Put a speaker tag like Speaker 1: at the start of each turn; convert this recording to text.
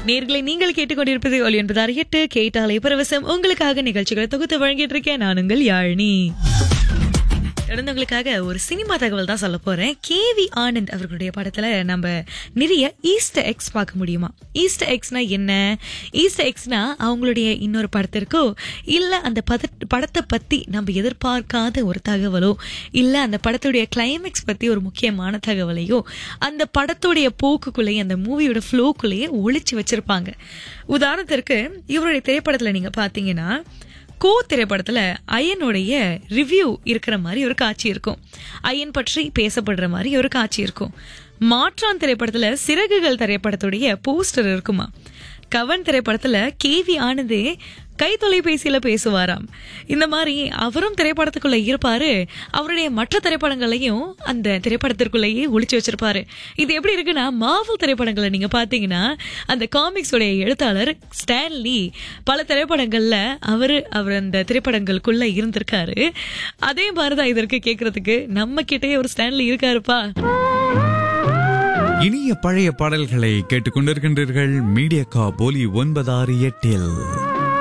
Speaker 1: நேர்களை நீங்கள் கேட்டுக்கொண்டிருப்பது ஒலி என்பது எட்டு கேட்டாலே பரவசம் உங்களுக்காக நிகழ்ச்சிகளை தொகுத்து வழங்கிட்டு இருக்கேன் நான் உங்கள் யாழினி தொடர்ந்து உங்களுக்காக ஒரு சினிமா தகவல் தான் சொல்ல போறேன் கேவி ஆனந்த் அவர்களுடைய படத்துல நம்ம நிறைய ஈஸ்டர் எக்ஸ் பார்க்க முடியுமா ஈஸ்டர் எக்ஸ்னா என்ன ஈஸ்டர் எக்ஸ்னா அவங்களுடைய இன்னொரு படத்திற்கோ இல்ல அந்த பத படத்தை பத்தி நம்ம எதிர்பார்க்காத ஒரு தகவலோ இல்ல அந்த படத்துடைய கிளைமேக்ஸ் பத்தி ஒரு முக்கியமான தகவலையோ அந்த படத்துடைய போக்குக்குள்ளேயே அந்த மூவியோட ஃப்ளோக்குள்ளேயே ஒளிச்சு வச்சிருப்பாங்க உதாரணத்திற்கு இவருடைய திரைப்படத்துல நீங்க பாத்தீங்கன்னா கோ திரைப்படத்துல அயனுடைய ரிவ்யூ இருக்கிற மாதிரி ஒரு காட்சி இருக்கும் அயன் பற்றி பேசப்படுற மாதிரி ஒரு காட்சி இருக்கும் மாற்றான் திரைப்படத்துல சிறகுகள் திரைப்படத்துடைய போஸ்டர் இருக்குமா கவன் திரைப்படத்துல கேவி ஆனந்தே கை தொலைபேசியில பேசுவாராம் இந்த மாதிரி அவரும் திரைப்படத்துக்குள்ள இருப்பாரு அவருடைய மற்ற திரைப்படங்களையும் அந்த திரைப்படத்திற்குள்ளேயே ஒளிச்சு வச்சிருப்பாரு இது எப்படி இருக்குன்னா மாவல் திரைப்படங்களை நீங்க பாத்தீங்கன்னா அந்த காமிக்ஸோடைய எழுத்தாளர் ஸ்டான்லி பல திரைப்படங்கள்ல அவரு அவர் அந்த திரைப்படங்களுக்குள்ள இருந்திருக்காரு அதே மாதிரிதான் இதற்கு கேக்குறதுக்கு நம்ம கிட்டே ஒரு ஸ்டான்லி இருக்காருப்பா
Speaker 2: இனிய பழைய பாடல்களை கேட்டுக்கொண்டிருக்கின்றீர்கள் மீடியா கா போலி ஒன்பதாறு எட்டில்